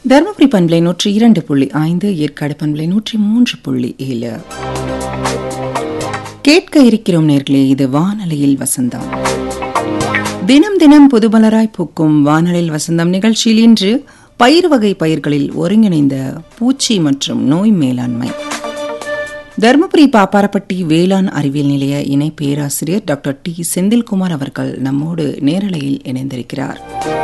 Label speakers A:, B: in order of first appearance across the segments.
A: தருமபுரி பண்பலை நூற்றி இரண்டு புள்ளி ஐந்து ஏற்காடு பண்பலை நூற்றி மூன்று புள்ளி ஏழு கேட்க இருக்கிறோம் நேர்களே இது வானொலியில் வசந்தம் தினம் தினம் புதுமலராய் பூக்கும் வானொலியில் வசந்தம் நிகழ்ச்சியில் இன்று பயிர் வகை பயிர்களில் ஒருங்கிணைந்த பூச்சி மற்றும் நோய் மேலாண்மை தருமபுரி பாப்பாரப்பட்டி வேளாண் அறிவியல் நிலைய இணை பேராசிரியர் டாக்டர் டி செந்தில்குமார் அவர்கள் நம்மோடு நேரலையில் இணைந்திருக்கிறார்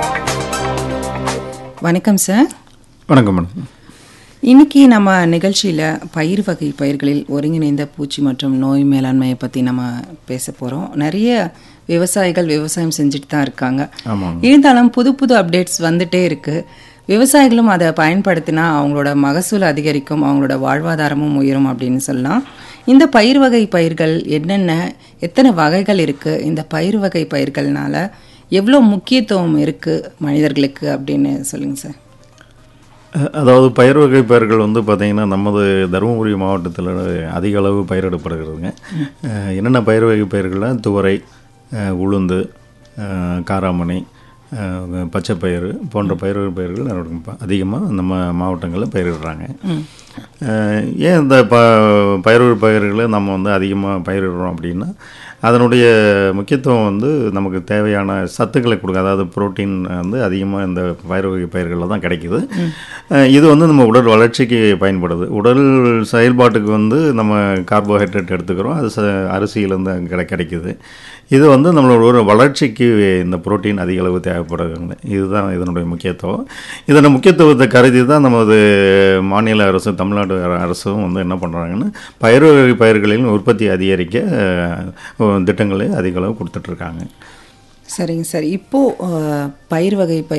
A: வணக்கம் சார்
B: வணக்கம் மேடம்
A: இன்னைக்கு நம்ம நிகழ்ச்சியில் பயிர் வகை பயிர்களில் ஒருங்கிணைந்த பூச்சி மற்றும் நோய் மேலாண்மையை பற்றி நம்ம பேச போகிறோம் நிறைய விவசாயிகள் விவசாயம் செஞ்சுட்டு தான் இருக்காங்க
B: ஆமாம்
A: இருந்தாலும் புது புது அப்டேட்ஸ் வந்துட்டே இருக்கு விவசாயிகளும் அதை பயன்படுத்தினா அவங்களோட மகசூல் அதிகரிக்கும் அவங்களோட வாழ்வாதாரமும் உயரும் அப்படின்னு சொல்லலாம் இந்த பயிர் வகை பயிர்கள் என்னென்ன எத்தனை வகைகள் இருக்கு இந்த பயிர் வகை பயிர்கள்னால எவ்வளோ முக்கியத்துவம் இருக்கு மனிதர்களுக்கு அப்படின்னு சொல்லுங்க சார்
B: அஹ் அதாவது பயிர் வகை பயிர்கள் வந்து பார்த்திங்கன்னா நமது தருமபுரி மாவட்டத்தில் அதிக அளவு பயிரிடப்படுகிறதுங்க அஹ் என்னென்ன பயிர் வகை பயிர்கள்னா துவரை அஹ் உளுந்து அஹ் காராமணி அஹ் பச்சைப்பயிறு போன்ற பயிர் வகை பயிர்கள் அதிகமாக நம்ம மாவட்டங்களில் பயிரிடுறாங்க அஹ் ஏன் இந்த ப பயிர் வகை பயிர்களை நம்ம வந்து அதிகமாக பயிரிடுறோம் அப்படின்னா அதனுடைய முக்கியத்துவம் வந்து நமக்கு தேவையான சத்துக்களை கொடுக்கும் அதாவது புரோட்டீன் வந்து அதிகமாக இந்த பயிர் வகை பயிர்களில் தான் கிடைக்குது அஹ் இது வந்து நம்ம உடல் வளர்ச்சிக்கு பயன்படுது உடல் செயல்பாட்டுக்கு வந்து நம்ம கார்போஹைட்ரேட் எடுத்துக்கிறோம் அது ச அரிசியிலேருந்து கிடை கிடைக்குது இது வந்து நம்மளோட ஒரு வளர்ச்சிக்கு இந்த புரோட்டீன் அதிக அளவு தேவைப்படுகிறது இதுதான் இதனுடைய முக்கியத்துவம் இதன் முக்கியத்துவத்தை கருதி தான் நமது மாநில அரசு தமிழ்நாடு அர- அரசும் வந்து என்ன பண்ணுறாங்கன்னா பயிர் வகை பயிர்களின் உற்பத்தி அதிகரிக்க அஹ், திட்டங்களை அதிக அளவு கொடுத்துட்ருக்காங்க
A: சரிங்க சார் இப்போ அஹ், பயிர் வகை பயிர்